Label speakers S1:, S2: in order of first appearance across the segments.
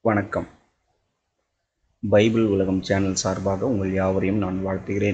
S1: வணக்கம் பைபிள் உலகம் சேனல் சார்பாக உங்கள் யாவரையும் நான் வாழ்த்துகிறேன்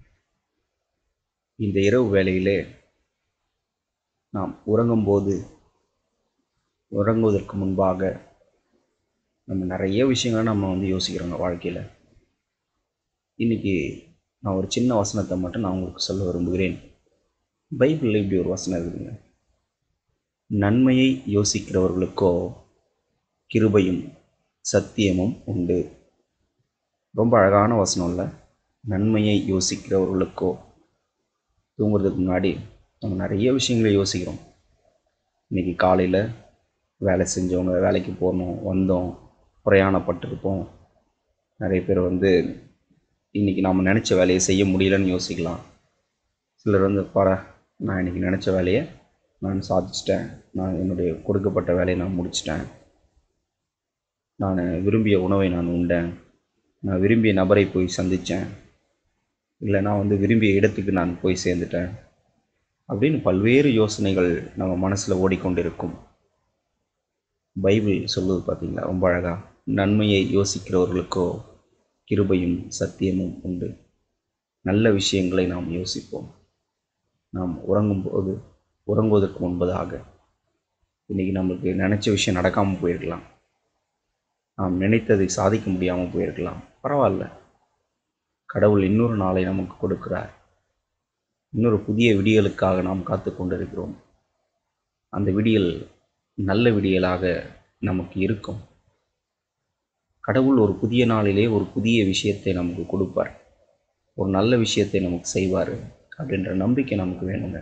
S1: இந்த இரவு வேளையிலே நாம் உறங்கும்போது உறங்குவதற்கு முன்பாக நம்ம நிறைய விஷயங்களை நம்ம வந்து யோசிக்கிறோங்க வாழ்க்கையில் இன்றைக்கி நான் ஒரு சின்ன வசனத்தை மட்டும் நான் உங்களுக்கு சொல்ல விரும்புகிறேன் பைபிளில் இப்படி ஒரு வசனம் இருக்குதுங்க நன்மையை யோசிக்கிறவர்களுக்கோ கிருபையும் சத்தியமும் உண்டு ரொம்ப அழகான வசனம் இல்லை நன்மையை யோசிக்கிறவர்களுக்கோ தூங்குறதுக்கு முன்னாடி நம்ம நிறைய விஷயங்களை யோசிக்கிறோம் இன்றைக்கி காலையில் வேலை செஞ்சவங்க வேலைக்கு போகணும் வந்தோம் பிரயாணப்பட்டிருப்போம் நிறைய பேர் வந்து இன்றைக்கி நாம் நினச்ச வேலையை செய்ய முடியலன்னு யோசிக்கலாம் சிலர் வந்து பாட நான் இன்றைக்கி நினச்ச வேலையை நான் சாதிச்சிட்டேன் நான் என்னுடைய கொடுக்கப்பட்ட வேலையை நான் முடிச்சிட்டேன் நான் விரும்பிய உணவை நான் உண்டேன் நான் விரும்பிய நபரை போய் சந்தித்தேன் இல்லை நான் வந்து விரும்பிய இடத்துக்கு நான் போய் சேர்ந்துட்டேன் அப்படின்னு பல்வேறு யோசனைகள் நம்ம மனசில் ஓடிக்கொண்டிருக்கும் பைபிள் சொல்லுது பார்த்தீங்களா ரொம்ப அழகாக நன்மையை யோசிக்கிறவர்களுக்கோ கிருபையும் சத்தியமும் உண்டு நல்ல விஷயங்களை நாம் யோசிப்போம் நாம் உறங்கும்போது உறங்குவதற்கு முன்பதாக இன்றைக்கி நம்மளுக்கு நினச்ச விஷயம் நடக்காமல் போயிருக்கலாம் நாம் நினைத்ததை சாதிக்க முடியாமல் போயிருக்கலாம் பரவாயில்ல கடவுள் இன்னொரு நாளை நமக்கு கொடுக்கிறார் இன்னொரு புதிய விடியலுக்காக நாம் காத்து கொண்டிருக்கிறோம் அந்த விடியல் நல்ல விடியலாக நமக்கு இருக்கும் கடவுள் ஒரு புதிய நாளிலே ஒரு புதிய விஷயத்தை நமக்கு கொடுப்பார் ஒரு நல்ல விஷயத்தை நமக்கு செய்வார் அப்படின்ற நம்பிக்கை நமக்கு வேணுங்க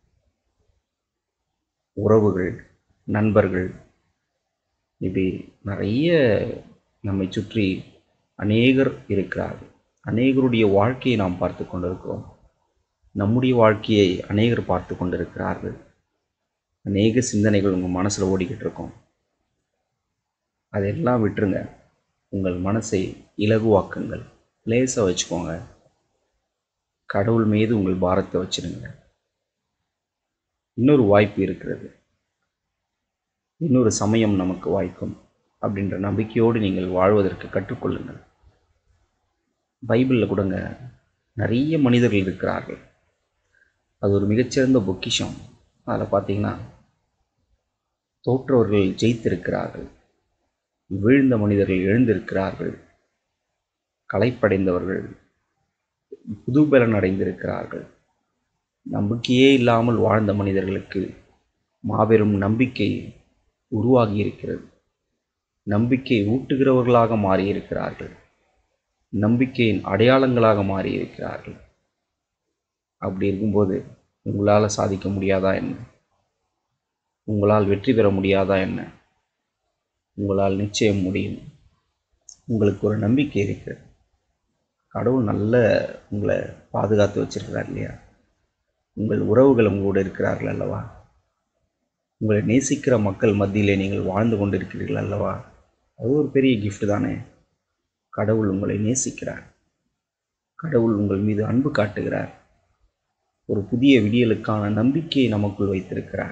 S1: உறவுகள் நண்பர்கள் இப்படி நிறைய நம்மை சுற்றி அநேகர் இருக்கிறார்கள் அநேகருடைய வாழ்க்கையை நாம் பார்த்து கொண்டிருக்கிறோம் நம்முடைய வாழ்க்கையை அநேகர் பார்த்து கொண்டிருக்கிறார்கள் அநேக சிந்தனைகள் உங்கள் மனசில் ஓடிக்கிட்டு இருக்கோம் அதெல்லாம் விட்டுருங்க உங்கள் மனசை இலகுவாக்குங்கள் லேசாக வச்சுக்கோங்க கடவுள் மீது உங்கள் பாரத்தை வச்சிருங்க இன்னொரு வாய்ப்பு இருக்கிறது இன்னொரு சமயம் நமக்கு வாய்க்கும் அப்படின்ற நம்பிக்கையோடு நீங்கள் வாழ்வதற்கு கற்றுக்கொள்ளுங்கள் பைபிளில் கூடங்க நிறைய மனிதர்கள் இருக்கிறார்கள் அது ஒரு மிகச்சிறந்த பொக்கிஷம் அதில் பார்த்தீங்கன்னா தோற்றவர்கள் ஜெயித்திருக்கிறார்கள் வீழ்ந்த மனிதர்கள் எழுந்திருக்கிறார்கள் களைப்படைந்தவர்கள் புதுபலன் அடைந்திருக்கிறார்கள் நம்பிக்கையே இல்லாமல் வாழ்ந்த மனிதர்களுக்கு மாபெரும் நம்பிக்கை உருவாகி இருக்கிறது நம்பிக்கை ஊட்டுகிறவர்களாக மாறியிருக்கிறார்கள் நம்பிக்கையின் அடையாளங்களாக மாறியிருக்கிறார்கள் அப்படி இருக்கும்போது உங்களால் சாதிக்க முடியாதா என்ன உங்களால் வெற்றி பெற முடியாதா என்ன உங்களால் நிச்சயம் முடியும் உங்களுக்கு ஒரு நம்பிக்கை இருக்குது கடவுள் நல்ல உங்களை பாதுகாத்து வச்சிருக்கிறார் இல்லையா உங்கள் உறவுகள் உங்களோடு இருக்கிறார்கள் அல்லவா உங்களை நேசிக்கிற மக்கள் மத்தியிலே நீங்கள் வாழ்ந்து கொண்டிருக்கிறீர்கள் அல்லவா அது ஒரு பெரிய கிஃப்ட் தானே கடவுள் உங்களை நேசிக்கிறார் கடவுள் உங்கள் மீது அன்பு காட்டுகிறார் ஒரு புதிய விடியலுக்கான நம்பிக்கையை நமக்குள் வைத்திருக்கிறார்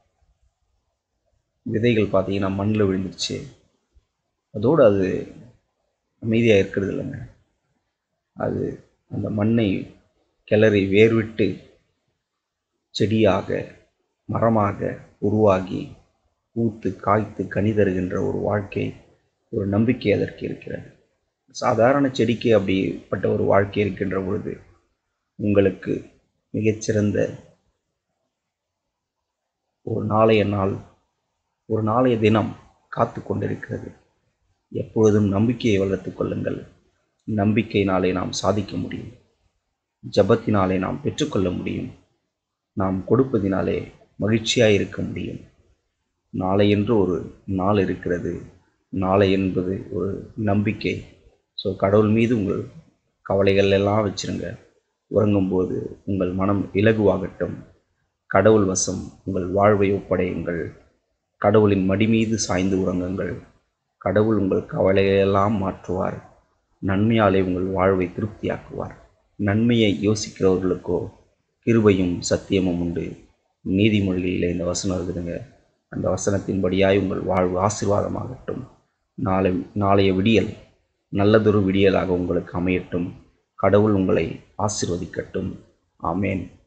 S1: விதைகள் பார்த்தீங்கன்னா மண்ணில் விழுந்துருச்சு அதோடு அது அமைதியாக இருக்கிறது இல்லைங்க அது அந்த மண்ணை கிளறி வேர்விட்டு செடியாக மரமாக உருவாகி பூத்து காய்த்து கனி தருகின்ற ஒரு வாழ்க்கை ஒரு நம்பிக்கை அதற்கு இருக்கிறது சாதாரண செடிக்கு அப்படிப்பட்ட ஒரு வாழ்க்கை இருக்கின்ற பொழுது உங்களுக்கு மிகச்சிறந்த ஒரு நாளைய நாள் ஒரு நாளைய தினம் காத்து கொண்டிருக்கிறது எப்பொழுதும் நம்பிக்கையை வளர்த்து கொள்ளுங்கள் நம்பிக்கையினாலே நாம் சாதிக்க முடியும் ஜபத்தினாலே நாம் பெற்றுக்கொள்ள முடியும் நாம் கொடுப்பதினாலே மகிழ்ச்சியாக இருக்க முடியும் நாளை என்று ஒரு நாள் இருக்கிறது நாளை என்பது ஒரு நம்பிக்கை ஸோ கடவுள் மீது உங்கள் கவலைகள் எல்லாம் வச்சுருங்க உறங்கும்போது உங்கள் மனம் இலகுவாகட்டும் கடவுள் வசம் உங்கள் வாழ்வை ஒப்படையுங்கள் கடவுளின் மடி மீது சாய்ந்து உறங்குங்கள் கடவுள் உங்கள் கவலையெல்லாம் மாற்றுவார் நன்மையாலே உங்கள் வாழ்வை திருப்தியாக்குவார் நன்மையை யோசிக்கிறவர்களுக்கோ கிருபையும் சத்தியமும் உண்டு நீதிமொழியில் இந்த வசனம் இருக்குதுங்க அந்த வசனத்தின்படியாய் உங்கள் வாழ்வு ஆசீர்வாதமாகட்டும் நாளை நாளைய விடியல் நல்லதொரு விடியலாக உங்களுக்கு அமையட்டும் கடவுள் உங்களை ஆசிர்வதிக்கட்டும் ஆமேன்